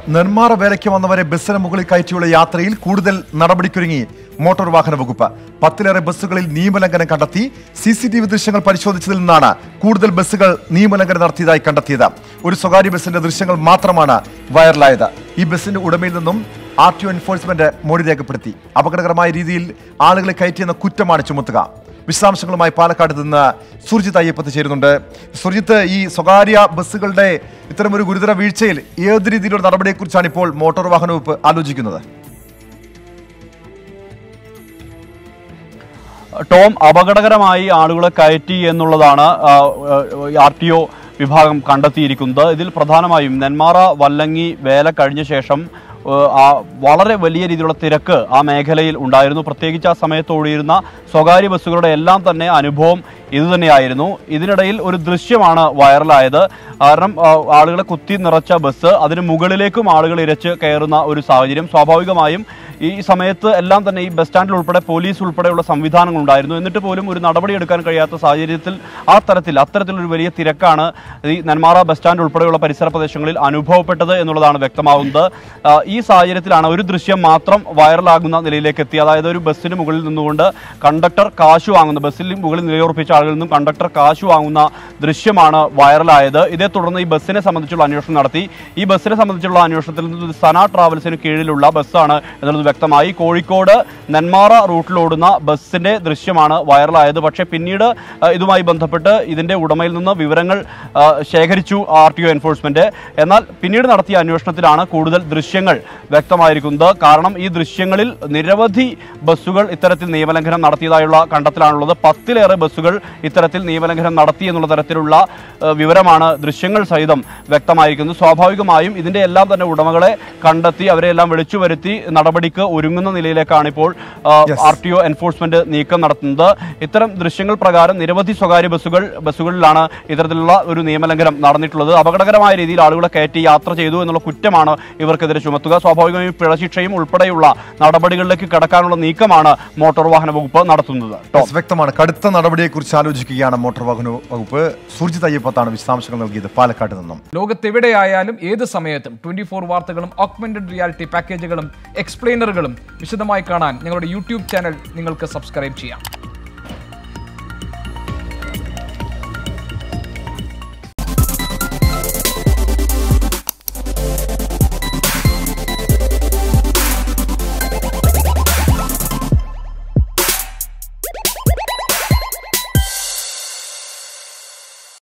നെന്മാറ വേലയ്ക്ക് വന്നവരെ ബസ്സിന് മുകളിൽ കയറ്റിയുള്ള യാത്രയിൽ കൂടുതൽ നടപടിക്കൊരുങ്ങി മോട്ടോർ വാഹന വകുപ്പ് പത്തിലേറെ ബസ്സുകളിൽ നിയമലംഘനം കണ്ടെത്തി സി സി ടി വി ദൃശ്യങ്ങൾ പരിശോധിച്ചതിൽ നിന്നാണ് കൂടുതൽ ബസ്സുകൾ നിയമലംഘനം നടത്തിയതായി കണ്ടെത്തിയത് ഒരു സ്വകാര്യ ബസ്സിന്റെ ദൃശ്യങ്ങൾ മാത്രമാണ് വൈറലായത് ഈ ബസ്സിന്റെ ഉടമയിൽ നിന്നും ആർ ടി ഒ എൻഫോഴ്സ്മെന്റ് മൊഴി രേഖപ്പെടുത്തി അപകടകരമായ രീതിയിൽ ആളുകളെ കയറ്റിയെന്ന കുറ്റമാണ് ചുമത്തുക വിശദാംശങ്ങളുമായി പാലക്കാട് നിന്ന് സുർജിത്ത് അയ്യപ്പത്ത് ചേരുന്നുണ്ട് സുർജിത്ത് ഈ സ്വകാര്യ ബസ്സുകളുടെ ഇത്തരമൊരു ഗുരുതര വീഴ്ചയിൽ ഏത് രീതിയിലുള്ള നടപടിയെക്കുറിച്ചാണ് ഇപ്പോൾ മോട്ടോർ വാഹന വകുപ്പ് ആലോചിക്കുന്നത് ടോം അപകടകരമായി ആളുകളെ കയറ്റി എന്നുള്ളതാണ് ആർ ടി ഒ വിഭാഗം കണ്ടെത്തിയിരിക്കുന്നത് ഇതിൽ പ്രധാനമായും നെന്മാറ വല്ലങ്ങി വേല കഴിഞ്ഞ ശേഷം ഏഹ്, ആ വളരെ വലിയ രീതിയിലുള്ള തിരക്ക് ആ മേഖലയിൽ ഉണ്ടായിരുന്നു പ്രത്യേകിച്ച് ആ സമയത്ത് ഓടിയിരുന്ന സ്വകാര്യ ബസ്സുകളുടെ എല്ലാം തന്നെ അനുഭവം ഇതുതന്നെയായിരുന്നു ഇതിനിടയിൽ ഒരു ദൃശ്യമാണ് വൈറലായത് കാരണം ആ, ആളുകളെ കുത്തി നിറച്ച ബസ് അതിന് മുകളിലേക്കും ആളുകൾ ഇരച്ച് കയറുന്ന ഒരു സാഹചര്യം സ്വാഭാവികമായും ഈ സമയത്ത് എല്ലാം തന്നെ ഈ ബസ് സ്റ്റാൻഡിൽ ഉൾപ്പെടെ പോലീസ് ഉൾപ്പെടെയുള്ള സംവിധാനങ്ങൾ ഉണ്ടായിരുന്നു എന്നിട്ട് പോലും ഒരു നടപടി എടുക്കാൻ കഴിയാത്ത സാഹചര്യത്തിൽ ആ തരത്തിൽ അത്തരത്തിലൊരു വലിയ തിരക്കാണ് ഈ നെന്മാറ ബസ് സ്റ്റാൻഡ് ഉൾപ്പെടെയുള്ള പരിസര പ്രദേശങ്ങളിൽ അനുഭവപ്പെട്ടത് എന്നുള്ളതാണ് വ്യക്തമാവുന്നത് ആ, ഈ സാഹചര്യത്തിലാണ് ഒരു ദൃശ്യം മാത്രം വൈറലാകുന്ന നിലയിലേക്ക് എത്തി അതായത് ഒരു ബസ്സിന് മുകളിൽ നിന്നുകൊണ്ട് കണ്ടക്ടർ കാശ് വാങ്ങുന്ന ബസ്സിൽ മുകളിൽ നിലയുറപ്പിച്ച ആളുകളിൽ നിന്നും കണ്ടക്ടർ കാശ് വാങ്ങുന്ന ദൃശ്യമാണ് വൈറലായത് ഇതേ തുടർന്ന് ഈ ബസ്സിനെ സംബന്ധിച്ചുള്ള അന്വേഷണം നടത്തി ഈ ബസ്സിനെ സംബന്ധിച്ചുള്ള അന്വേഷണത്തിൽ നിന്ന് ഇത് സന ട്രാവൽസിന് കീഴിലുള്ള ബസ്സാണ് എന്നുള്ളത് വ്യക്തമായി കോഴിക്കോട് നെന്മാറ റൂട്ടിലോടുന്ന ബസ്സിന്റെ ദൃശ്യമാണ് വൈറലായത് പക്ഷേ പിന്നീട് ആ, ഇതുമായി ബന്ധപ്പെട്ട് ഇതിന്റെ ഉടമയിൽ നിന്ന് വിവരങ്ങൾ ആ, ശേഖരിച്ചു ആർ ടി ഒ എൻഫോഴ്സ്മെന്റ് എന്നാൽ പിന്നീട് നടത്തിയ അന്വേഷണത്തിലാണ് കൂടുതൽ ദൃശ്യങ്ങൾ വ്യക്തമായിരിക്കുന്നത് കാരണം ഈ ദൃശ്യങ്ങളിൽ നിരവധി ബസ്സുകൾ ഇത്തരത്തിൽ നിയമലംഘനം നടത്തിയതായുള്ള കണ്ടെത്തലാണുള്ളത് പത്തിലേറെ ബസ്സുകൾ ഇത്തരത്തിൽ നിയമലംഘനം നടത്തി എന്നുള്ള തരത്തിലുള്ള ആ, വിവരമാണ് ദൃശ്യങ്ങൾ സഹിതം വ്യക്തമായിരിക്കുന്നത് സ്വാഭാവികമായും ഇതിന്റെ എല്ലാം തന്നെ ഉടമകളെ കണ്ടെത്തി അവരെ എല്ലാം വിളിച്ചു വരുത്തി നടപടിക്ക് ഒരുങ്ങുന്ന നിലയിലേക്കാണ് ഇപ്പോൾ Yes. R T O enforcement നീക്കം നടത്തുന്നത് ഇത്തരം ദൃശ്യങ്ങൾ പ്രകാരം നിരവധി സ്വകാര്യ ബസ്സുകൾ ബസ്സുകളിലാണ് ഇത്തരത്തിലുള്ള ഒരു നിയമലംഘനം നടന്നിട്ടുള്ളത് അപകടകരമായ രീതിയിൽ ആളുകളെ കയറ്റി യാത്ര ചെയ്തു എന്നുള്ള കുറ്റമാണ് ഇവർക്കെതിരെ ചുമത്തുക സ്വാഭാവികമായും പിഴശിക്ഷയും ഉൾപ്പെടെയുള്ള നടപടികളിലേക്ക് കടക്കാനുള്ള നീക്കമാണ് മോട്ടോർ വാഹന വകുപ്പ് നടത്തുന്നത് ടോം Yes, വ്യക്തമാണ് കടുത്ത നടപടിയെക്കുറിച്ച് ആലോചിക്കുകയാണ് മോട്ടോർ വാഹന വകുപ്പ് സുർജിത്ത് അയ്യപ്പത്താണ് വിശദാംശങ്ങൾ നൽകിയത് പാലക്കാട് നിന്നും ലോകത്തെവിടെയായാലും ഏത് സമയത്തും ട്വന്റി ഫോർ വാർത്തകളും ഓഗ്മെന്റഡ് റിയാലിറ്റി പാക്കേജുകളും എക്സ്പ്ലെയിനറുകളും വിശദമായി കാണാൻ ഞങ്ങളുടെ യൂട്യൂബ് ചാനൽ നിങ്ങൾക്ക് സബ്സ്ക്രൈബ് ചെയ്യാം